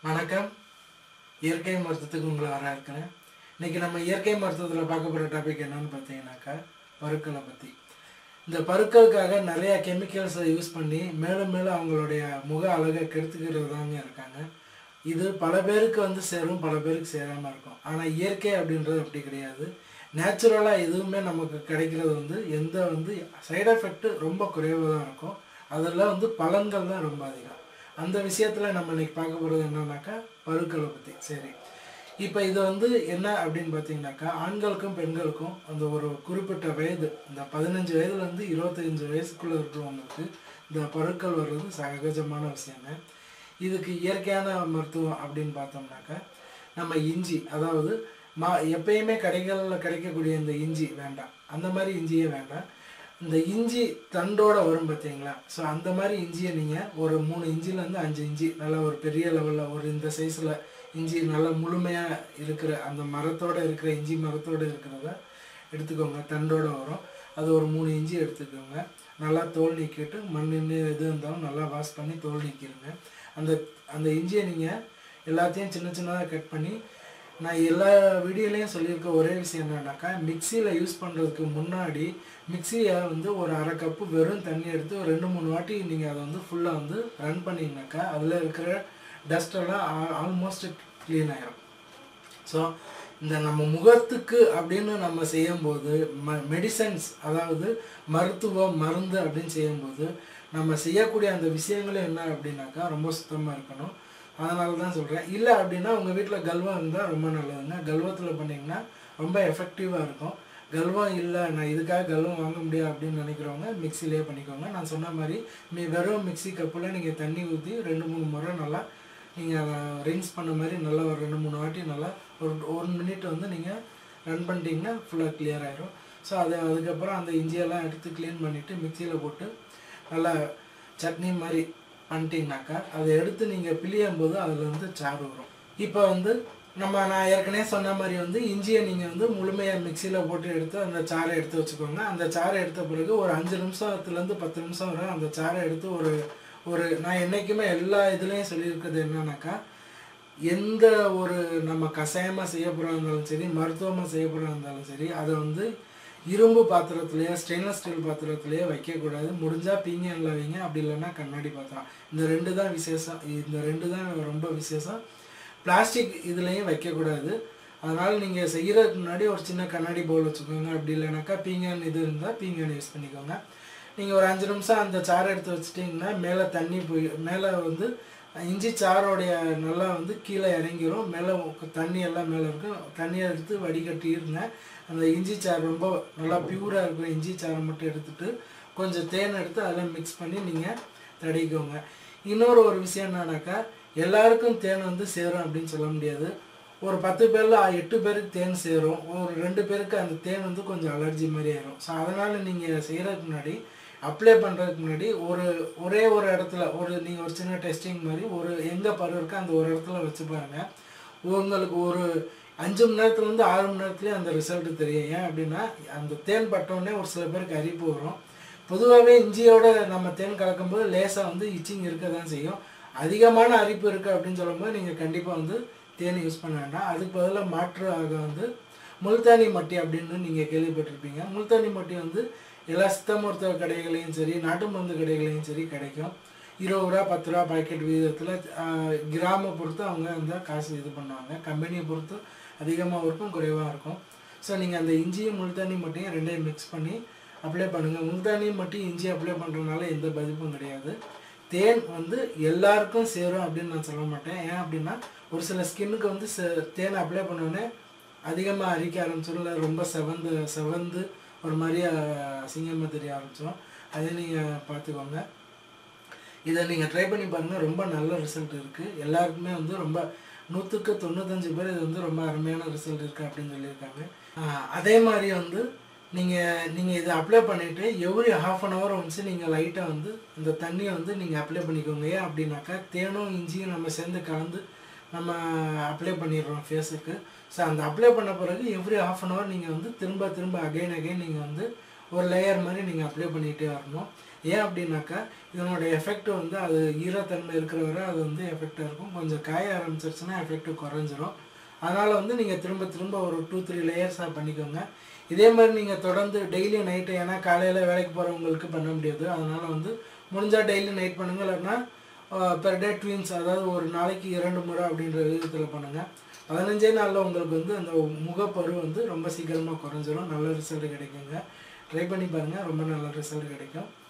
வணக்கம் இயற்கை மருத்துவத்துக்கு உங்களை வர இருக்கிறேன் இன்னைக்கு நம்ம இயற்கை மருத்துவத்தில் பார்க்க போகிற டாபிக் என்னன்னு பார்த்தீங்கன்னாக்கா பருக்களை பற்றி இந்த பருக்களுக்காக நிறைய கெமிக்கல்ஸை யூஸ் பண்ணி மேலும் மேலும் அவங்களுடைய முக அழகை கெடுத்துக்கிறதாங்க இருக்காங்க இது பல பேருக்கு வந்து சேரும் பல பேருக்கு சேராமல் இருக்கும் ஆனால் இயற்கை அப்படின்றது அப்படி கிடையாது நேச்சுரலாக எதுவுமே நமக்கு கிடைக்கிறது வந்து எந்த வந்து சைடு எஃபெக்ட் ரொம்ப குறைவாக தான் இருக்கும் அதில் வந்து பலன்கள் தான் ரொம்ப அதிகம் அந்த விஷயத்தில் நம்ம இன்னைக்கு பார்க்க போகிறது என்னன்னாக்கா பருக்களை பற்றி சரி இப்போ இது வந்து என்ன அப்படின்னு பார்த்தீங்கன்னாக்கா ஆண்களுக்கும் பெண்களுக்கும் அந்த ஒரு குறிப்பிட்ட வயது இந்த பதினஞ்சு வயதுலேருந்து இருபத்தஞ்சு வயசுக்குள்ளே இருக்கிறவங்களுக்கு இந்த பருக்கள் வர்றது சகஜமான விஷயங்க இதுக்கு இயற்கையான மருத்துவம் அப்படின்னு பார்த்தோம்னாக்கா நம்ம இஞ்சி அதாவது மா எப்பயுமே கடைகளில் கிடைக்கக்கூடிய இந்த இஞ்சி வேண்டாம் அந்த மாதிரி இஞ்சியே வேண்டாம் இந்த இஞ்சி தண்டோட வரும் பார்த்தீங்களா ஸோ அந்த மாதிரி இஞ்சியை நீங்கள் ஒரு மூணு இஞ்சிலேருந்து அஞ்சு இஞ்சி நல்லா ஒரு பெரிய லெவலில் ஒரு இந்த சைஸில் இஞ்சி நல்லா முழுமையாக இருக்கிற அந்த மரத்தோட இருக்கிற இஞ்சி மரத்தோட இருக்கிறத எடுத்துக்கோங்க தண்டோட வரும் அது ஒரு மூணு இஞ்சி எடுத்துக்கோங்க நல்லா தோல் நீக்கிட்டு மண் எது இருந்தாலும் நல்லா வாஷ் பண்ணி தோல் நீக்கிடுங்க அந்த அந்த இஞ்சியை நீங்கள் எல்லாத்தையும் சின்ன சின்னதாக கட் பண்ணி நான் எல்லா வீடியோலையும் சொல்லியிருக்க ஒரே விஷயம் என்னன்னாக்கா மிக்சியில் யூஸ் பண்ணுறதுக்கு முன்னாடி மிக்சியை வந்து ஒரு அரை கப்பு வெறும் தண்ணி எடுத்து ஒரு ரெண்டு மூணு வாட்டி நீங்கள் அதை வந்து ஃபுல்லாக வந்து ரன் பண்ணிங்கனாக்கா அதில் இருக்கிற டஸ்டெல்லாம் ஆல்மோஸ்ட் க்ளீன் ஆயிரும் ஸோ இந்த நம்ம முகத்துக்கு அப்படின்னு நம்ம செய்யும்போது ம மெடிசன்ஸ் அதாவது மருத்துவம் மருந்து அப்படின்னு செய்யும்போது நம்ம செய்யக்கூடிய அந்த விஷயங்களும் என்ன அப்படின்னாக்கா ரொம்ப சுத்தமாக இருக்கணும் அதனால தான் சொல்கிறேன் இல்லை அப்படின்னா உங்கள் வீட்டில் கல்வம் இருந்தால் ரொம்ப நல்லதுங்க கல்வத்தில் பண்ணிங்கன்னா ரொம்ப எஃபெக்டிவாக இருக்கும் கல்வம் இல்லை நான் இதுக்காக கல்வம் வாங்க முடியாது அப்படின்னு நினைக்கிறவங்க மிக்சிலே பண்ணிக்கோங்க நான் சொன்ன மாதிரி மீ வெறும் மிக்ஸி கப்பில் நீங்கள் தண்ணி ஊற்றி ரெண்டு மூணு முறை நல்லா நீங்கள் ரின்ஸ் பண்ண மாதிரி நல்லா ஒரு ரெண்டு மூணு வாட்டி நல்லா ஒரு ஒன் மினிட் வந்து நீங்கள் ரன் பண்ணிட்டீங்கன்னா ஃபுல்லாக கிளியர் ஆயிரும் ஸோ அது அதுக்கப்புறம் அந்த இஞ்சியெல்லாம் எடுத்து க்ளீன் பண்ணிவிட்டு மிக்சியில் போட்டு நல்லா சட்னி மாதிரி பண்ணிட்டீங்கனாக்கா அதை எடுத்து நீங்கள் பிழியும் போது அதில் வந்து சாறு வரும் இப்போ வந்து நம்ம நான் ஏற்கனவே சொன்ன மாதிரி வந்து இஞ்சியை நீங்கள் வந்து முழுமையாக மிக்சியில் போட்டு எடுத்து அந்த சாறை எடுத்து வச்சுக்கோங்க அந்த சாறை எடுத்த பிறகு ஒரு அஞ்சு நிமிஷத்துலேருந்து பத்து நிமிஷம் வரை அந்த சாறை எடுத்து ஒரு ஒரு நான் என்றைக்குமே எல்லா இதுலேயும் சொல்லியிருக்கிறது என்னன்னாக்கா எந்த ஒரு நம்ம கஷாயமாக செய்ய போகிறதா இருந்தாலும் சரி மருத்துவமாக செய்ய போகிறதா இருந்தாலும் சரி அதை வந்து இரும்பு பாத்திரத்துலேயோ ஸ்டெயின்லெஸ் ஸ்டீல் பாத்திரத்துலேயோ வைக்கக்கூடாது முடிஞ்சால் பீங்கனில் வைங்க அப்படி இல்லைன்னா கண்ணாடி பாத்திரம் இந்த ரெண்டு தான் விசேஷம் இந்த ரெண்டு தான் ரொம்ப விசேஷம் பிளாஸ்டிக் இதுலேயும் வைக்கக்கூடாது அதனால் நீங்கள் செய்கிறதுக்கு முன்னாடி ஒரு சின்ன கண்ணாடி பவுல் வச்சுக்கோங்க அப்படி இல்லைனாக்கா பீங்கான் இது இருந்தால் பீங்கான் யூஸ் பண்ணிக்கோங்க நீங்கள் ஒரு அஞ்சு நிமிஷம் அந்த சாறை எடுத்து வச்சிட்டிங்கன்னா மேலே தண்ணி போய் மேலே வந்து இஞ்சி சாரோடைய நல்லா வந்து கீழே இறங்கிரும் மேலே தண்ணி எல்லாம் மேலே இருக்கும் தண்ணியை எடுத்து வடிகட்டிருங்க அந்த இஞ்சி சாறு ரொம்ப நல்லா பியூராக இருக்கிற இஞ்சி சாறை மட்டும் எடுத்துட்டு கொஞ்சம் தேன் எடுத்து அதில் மிக்ஸ் பண்ணி நீங்கள் தடிக்கோங்க இன்னொரு ஒரு விஷயம் என்னன்னாக்கா எல்லாருக்கும் தேன் வந்து சேரும் அப்படின்னு சொல்ல முடியாது ஒரு பத்து பேரில் எட்டு பேருக்கு தேன் சேரும் ஒரு ரெண்டு பேருக்கு அந்த தேன் வந்து கொஞ்சம் அலர்ஜி மாதிரி ஆயிரும் ஸோ அதனால் நீங்கள் செய்கிறதுக்கு முன்னாடி அப்ளை பண்ணுறதுக்கு முன்னாடி ஒரு ஒரே ஒரு இடத்துல ஒரு நீங்கள் ஒரு சின்ன டெஸ்டிங் மாதிரி ஒரு எங்கே பருவம் இருக்கோ அந்த ஒரு இடத்துல வச்சு பாருங்கள் உங்களுக்கு ஒரு அஞ்சு மணி நேரத்துலேருந்து ஆறு மணி நேரத்துலேயே அந்த ரிசல்ட் தெரியும் ஏன் அப்படின்னா அந்த தேன் பட்டோடனே ஒரு சில பேருக்கு அரிப்பு வரும் பொதுவாகவே இஞ்சியோட நம்ம தேன் கலக்கும்போது லேசாக வந்து இச்சிங் இருக்க தான் செய்யும் அதிகமான அரிப்பு இருக்குது அப்படின்னு சொல்லும்போது நீங்கள் கண்டிப்பாக வந்து தேன் யூஸ் பண்ண வேண்டாம் அதுக்கு பதிலாக மாற்று ஆக வந்து முல்தானி மட்டி அப்படின்னு நீங்கள் கேள்விப்பட்டிருப்பீங்க முல்தானி மட்டி வந்து எல்லா சித்த மருத்துவ கடைகளையும் சரி நாட்டு மருந்து கடைகளையும் சரி கிடைக்கும் இருபது ரூபா பத்து ரூபா பாக்கெட் விகிதத்தில் கிராம பொறுத்து அவங்க அந்த காசு இது பண்ணுவாங்க கம்பெனியை பொறுத்து அதிகமாக இருக்கும் குறைவாக இருக்கும் ஸோ நீங்கள் அந்த இஞ்சியும் முல்தானி மட்டையும் ரெண்டையும் மிக்ஸ் பண்ணி அப்ளை பண்ணுங்கள் முல்தானி மட்டும் இஞ்சி அப்ளை பண்ணுறதுனால எந்த பாதிப்பும் கிடையாது தேன் வந்து எல்லாருக்கும் சேரும் அப்படின்னு நான் சொல்ல மாட்டேன் ஏன் அப்படின்னா ஒரு சில ஸ்கின்னுக்கு வந்து தேன் அப்ளை பண்ணோடனே அதிகமாக அரிக்க ஆரம்பிச்சிடும் இல்லை ரொம்ப செவந்து செவந்து ஒரு மாதிரி அசிங்கமாக தெரிய ஆரம்பிச்சிடும் அதை நீங்கள் பார்த்துக்கோங்க இதை நீங்கள் ட்ரை பண்ணி பாருங்கள் ரொம்ப நல்ல ரிசல்ட் இருக்குது எல்லாருக்குமே வந்து ரொம்ப நூற்றுக்கு தொண்ணூத்தஞ்சு பேர் இது வந்து ரொம்ப அருமையான ரிசல்ட் இருக்குது அப்படின்னு சொல்லியிருக்காங்க அதே மாதிரி வந்து நீங்கள் நீங்கள் இதை அப்ளை பண்ணிவிட்டு எவ்ரி ஹாஃப் அன் ஹவர் வந்து நீங்கள் லைட்டாக வந்து இந்த தண்ணியை வந்து நீங்கள் அப்ளை பண்ணிக்கோங்க ஏன் அப்படின்னாக்கா தேனும் இஞ்சியும் நம்ம சேர்ந்து கலந்து நம்ம அப்ளை பண்ணிடுறோம் ஃபேஸுக்கு ஸோ அந்த அப்ளை பண்ண பிறகு எவ்ரி ஹாஃப் அன் ஹவர் நீங்கள் வந்து திரும்ப திரும்ப அகைன் அகைன் நீங்கள் வந்து ஒரு லேயர் மாதிரி நீங்கள் அப்ளை பண்ணிகிட்டே வரணும் ஏன் அப்படின்னாக்கா இதனோட எஃபெக்ட் வந்து அது ஈரத்தன்மை இருக்கிற வரை அது வந்து எஃபெக்டாக இருக்கும் கொஞ்சம் காய ஆரம்பிச்சிருச்சுன்னா எஃபெக்ட் குறைஞ்சிரும் அதனால் வந்து நீங்கள் திரும்ப திரும்ப ஒரு டூ த்ரீ லேயர்ஸாக பண்ணிக்கோங்க இதே மாதிரி நீங்கள் தொடர்ந்து டெய்லி நைட்டு ஏன்னா காலையில் வேலைக்கு போகிறவங்களுக்கு பண்ண முடியாது அதனால் வந்து முடிஞ்சால் டெய்லி நைட் பண்ணுங்கள் இல்லைன்னா பெர் டே ட்வின்ஸ் அதாவது ஒரு நாளைக்கு இரண்டு முறை அப்படின்ற விதத்தில் பண்ணுங்கள் பதினஞ்சே நாளில் உங்களுக்கு வந்து அந்த முகப்பரு வந்து ரொம்ப சீக்கிரமாக குறைஞ்சிரும் நல்ல ரிசல்ட் கிடைக்குங்க ட்ரை பண்ணி பாருங்கள் ரொம்ப நல்ல ரிசல்ட் கிடைக்கும்